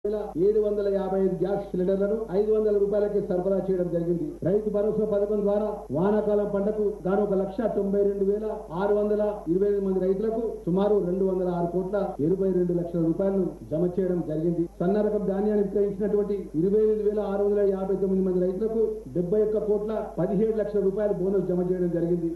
వేల ఏడు వందల యాభై ఐదు గ్యాస్ సిలిండర్లను ఐదు వందల రూపాయలకి సరఫరా చేయడం జరిగింది రైతు భరోసా పథకం ద్వారా వానాకాలం పంటకు గాను ఒక లక్ష తొంభై రెండు వేల ఆరు వందల ఇరవై ఐదు మంది రైతులకు సుమారు రెండు వందల ఆరు కోట్ల ఇరవై రెండు లక్షల రూపాయలను జమ చేయడం జరిగింది సన్న రకం ధాన్యాన్ని విక్రయించినటువంటి ఇరవై ఎనిమిది వేల ఆరు వందల యాభై తొమ్మిది మంది రైతులకు డెబ్బై ఒక్క కోట్ల పదిహేడు లక్షల రూపాయల బోనస్ జమ చేయడం జరిగింది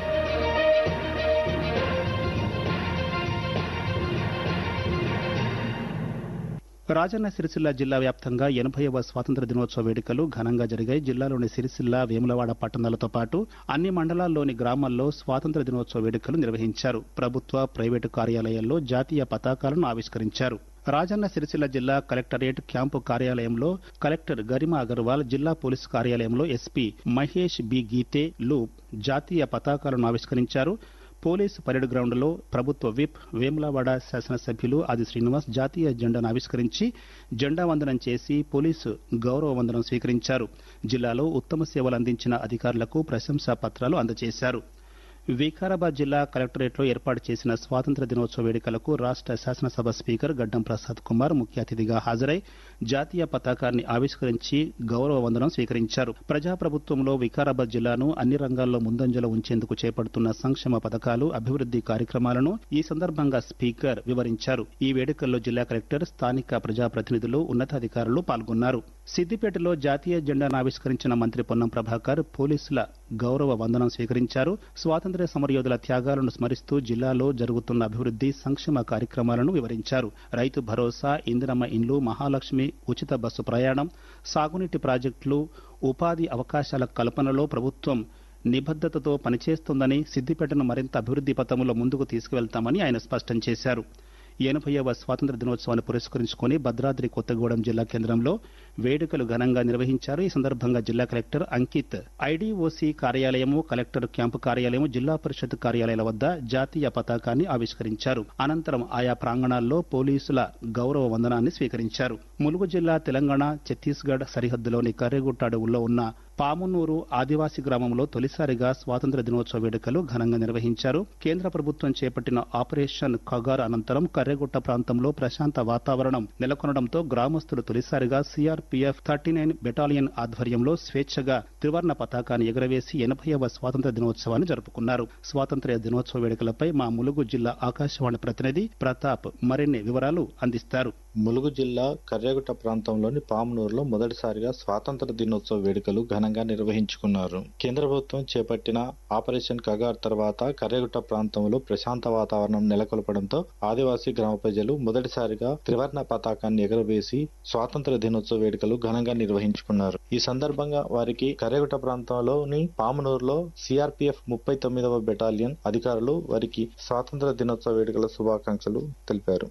రాజన్న సిరిసిల్ల జిల్లా వ్యాప్తంగా ఎనభైవ స్వాతంత్ర దినోత్సవ వేడుకలు ఘనంగా జరిగాయి జిల్లాలోని సిరిసిల్ల వేములవాడ పట్టణాలతో పాటు అన్ని మండలాల్లోని గ్రామాల్లో స్వాతంత్ర దినోత్సవ వేడుకలు నిర్వహించారు ప్రభుత్వ ప్రైవేటు కార్యాలయాల్లో జాతీయ పతాకాలను ఆవిష్కరించారు రాజన్న సిరిసిల్ల జిల్లా కలెక్టరేట్ క్యాంపు కార్యాలయంలో కలెక్టర్ గరిమా అగర్వాల్ జిల్లా పోలీసు కార్యాలయంలో ఎస్పీ మహేష్ బి గీతే లూప్ జాతీయ పతాకాలను ఆవిష్కరించారు పోలీసు పరేడ్ గ్రౌండ్లో ప్రభుత్వ విప్ వేములవాడ శాసనసభ్యులు ఆది శ్రీనివాస్ జాతీయ జెండాను ఆవిష్కరించి జెండా వందనం చేసి పోలీసు గౌరవ వందనం స్వీకరించారు జిల్లాలో ఉత్తమ సేవలు అందించిన అధికారులకు ప్రశంసా పత్రాలు అందజేశారు వికారాబాద్ జిల్లా కలెక్టరేట్లో ఏర్పాటు చేసిన స్వాతంత్ర దినోత్సవ వేడుకలకు రాష్ట్ర శాసనసభ స్పీకర్ గడ్డం ప్రసాద్ కుమార్ ముఖ్య అతిథిగా హాజరై జాతీయ పతాకాన్ని ఆవిష్కరించి గౌరవ వందనం స్వీకరించారు ప్రజాప్రభుత్వంలో వికారాబాద్ జిల్లాను అన్ని రంగాల్లో ముందంజలో ఉంచేందుకు చేపడుతున్న సంక్షేమ పథకాలు అభివృద్ది కార్యక్రమాలను ఈ సందర్భంగా స్పీకర్ వివరించారు ఈ వేడుకల్లో జిల్లా కలెక్టర్ స్థానిక ప్రజాప్రతినిధులు ఉన్నతాధికారులు పాల్గొన్నారు సిద్దిపేటలో జాతీయ జెండాను ఆవిష్కరించిన మంత్రి పొన్నం ప్రభాకర్ పోలీసుల గౌరవ వందనం స్వీకరించారు స్వాతంత్ర్య సమరయోధుల త్యాగాలను స్మరిస్తూ జిల్లాలో జరుగుతున్న అభివృద్ది సంక్షేమ కార్యక్రమాలను వివరించారు రైతు భరోసా ఇందిరమ్మ ఇండ్లు మహాలక్ష్మి ఉచిత బస్సు ప్రయాణం సాగునీటి ప్రాజెక్టులు ఉపాధి అవకాశాల కల్పనలో ప్రభుత్వం నిబద్దతతో పనిచేస్తోందని సిద్దిపేటను మరింత అభివృద్ది పథంలో ముందుకు తీసుకువెళ్తామని ఆయన స్పష్టం చేశారు ఎనభైవ స్వాతంత్ర దినోత్సవాన్ని పురస్కరించుకుని భద్రాద్రి కొత్తగూడెం జిల్లా కేంద్రంలో వేడుకలు ఘనంగా నిర్వహించారు ఈ సందర్భంగా జిల్లా కలెక్టర్ అంకిత్ ఐడీఓసీ కార్యాలయము కలెక్టర్ క్యాంపు కార్యాలయము జిల్లా పరిషత్ కార్యాలయాల వద్ద జాతీయ పతాకాన్ని ఆవిష్కరించారు అనంతరం ఆయా ప్రాంగణాల్లో పోలీసుల గౌరవ వందనాన్ని స్వీకరించారు ములుగు జిల్లా తెలంగాణ ఛత్తీస్గఢ్ సరిహద్దులోని కర్రెగుట్ట అడవుల్లో ఉన్న పామునూరు ఆదివాసీ గ్రామంలో తొలిసారిగా స్వాతంత్ర దినోత్సవ వేడుకలు ఘనంగా నిర్వహించారు కేంద్ర ప్రభుత్వం చేపట్టిన ఆపరేషన్ ఖగార్ అనంతరం కర్రెగుట్ట ప్రాంతంలో ప్రశాంత వాతావరణం నెలకొనడంతో గ్రామస్తులు తొలిసారిగా సిఆర్పీఎఫ్ థర్టీ నైన్ బెటాలియన్ ఆధ్వర్యంలో స్వేచ్ఛగా త్రివర్ణ పతాకాన్ని ఎగురవేసి ఎనభైవ స్వాతంత్ర దినోత్సవాన్ని జరుపుకున్నారు స్వాతంత్ర్య దినోత్సవ వేడుకలపై మా ములుగు జిల్లా ఆకాశవాణి ప్రతినిధి ప్రతాప్ మరిన్ని వివరాలు అందిస్తారు ములుగు జిల్లా కర్యాగుట్ట ప్రాంతంలోని పామునూరులో మొదటిసారిగా స్వాతంత్ర దినోత్సవ వేడుకలు ఘనంగా నిర్వహించుకున్నారు కేంద్ర ప్రభుత్వం చేపట్టిన ఆపరేషన్ కగార్ తర్వాత కర్యాగుట్ట ప్రాంతంలో ప్రశాంత వాతావరణం నెలకొల్పడంతో ఆదివాసీ గ్రామ ప్రజలు మొదటిసారిగా త్రివర్ణ పతాకాన్ని ఎగరవేసి స్వాతంత్ర దినోత్సవ వేడుకలు ఘనంగా నిర్వహించుకున్నారు ఈ సందర్భంగా వారికి కర్యాగుట్ట ప్రాంతంలోని పామునూరులో సిఆర్పిఎఫ్ ముప్పై తొమ్మిదవ బెటాలియన్ అధికారులు వారికి స్వాతంత్ర దినోత్సవ వేడుకల శుభాకాంక్షలు తెలిపారు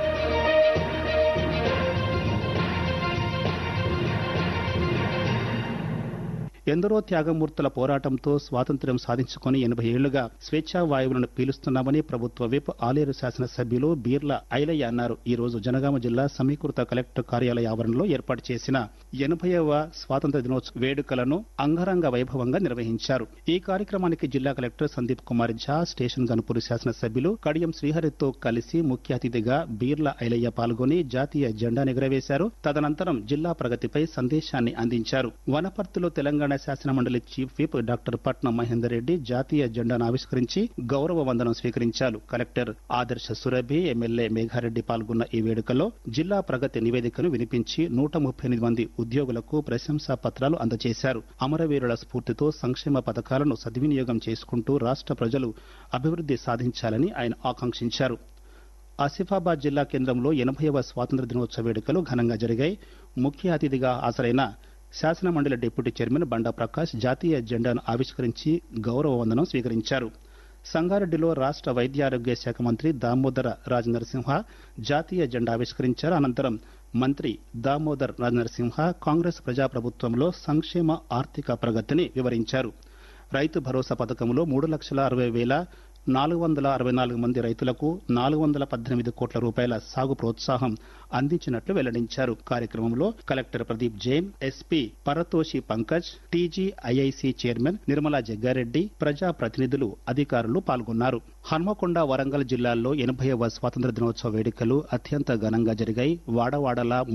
ఎందరో త్యాగమూర్తుల పోరాటంతో స్వాతంత్ర్యం సాధించుకుని ఎనభై ఏళ్లుగా స్వేచ్ఛా వాయువులను పీలుస్తున్నామని ప్రభుత్వ విప్ ఆలేరు శాసనసభ్యులు బీర్ల ఐలయ్య అన్నారు ఈ రోజు జనగామ జిల్లా సమీకృత కలెక్టర్ కార్యాలయ ఆవరణలో ఏర్పాటు చేసిన ఎనభైవ స్వాతంత్ర దినోత్సవ వేడుకలను అంగరంగ వైభవంగా నిర్వహించారు ఈ కార్యక్రమానికి జిల్లా కలెక్టర్ సందీప్ కుమార్ ఝా స్టేషన్ గన్పూర్ శాసనసభ్యులు కడియం శ్రీహరితో కలిసి ముఖ్య అతిథిగా బీర్ల ఐలయ్య పాల్గొని జాతీయ జెండా ఎగురవేశారు తదనంతరం జిల్లా ప్రగతిపై సందేశాన్ని అందించారు వనపర్తిలో తెలంగాణ శాసన మండలి చీఫ్ విప్ డాక్టర్ పట్నం మహేందర్ రెడ్డి జాతీయ జెండాను ఆవిష్కరించి గౌరవ వందనం స్వీకరించారు కలెక్టర్ ఆదర్శ సురభి ఎమ్మెల్యే మేఘారెడ్డి పాల్గొన్న ఈ వేడుకలో జిల్లా ప్రగతి నివేదికను వినిపించి నూట ముప్పై ఎనిమిది మంది ఉద్యోగులకు ప్రశంసా పత్రాలు అందజేశారు అమరవీరుల స్ఫూర్తితో సంక్షేమ పథకాలను సద్వినియోగం చేసుకుంటూ రాష్ట్ర ప్రజలు అభివృద్ధి సాధించాలని ఆయన ఆకాంక్షించారు ఆసిఫాబాద్ జిల్లా కేంద్రంలో ఎనభైవ స్వాతంత్ర దినోత్సవ వేడుకలు ఘనంగా జరిగాయి ముఖ్య అతిథిగా హాజరైన శాసన మండలి డిప్యూటీ చైర్మన్ బండా ప్రకాష్ జాతీయ జెండాను ఆవిష్కరించి గౌరవ వందనం స్వీకరించారు సంగారెడ్డిలో రాష్ట్ర వైద్యారోగ్య శాఖ మంత్రి దామోదర రాజ్ నరసింహ జాతీయ జెండా ఆవిష్కరించారు అనంతరం మంత్రి దామోదర్ రాజ్ నరసింహ కాంగ్రెస్ ప్రజాప్రభుత్వంలో సంక్షేమ ఆర్థిక ప్రగతిని వివరించారు రైతు భరోసా పథకంలో మూడు లక్షల అరవై వేల నాలుగు వందల అరవై నాలుగు మంది రైతులకు నాలుగు వందల పద్దెనిమిది కోట్ల రూపాయల సాగు ప్రోత్సాహం అందించినట్లు వెల్లడించారు కార్యక్రమంలో collector Pradeep Jain SP Paritosh Pankaj TGIIC chairman Nirmala Jaggareddy ప్రజా ప్రతినిధులు అధికారులు పాల్గొన్నారు హన్మకొండ వరంగల్ జిల్లాల్లో ఎనభైవ స్వాతంత్ర దినోత్సవ వేడుకలు అత్యంత ఘనంగా జరిగాయి వాడవాడలా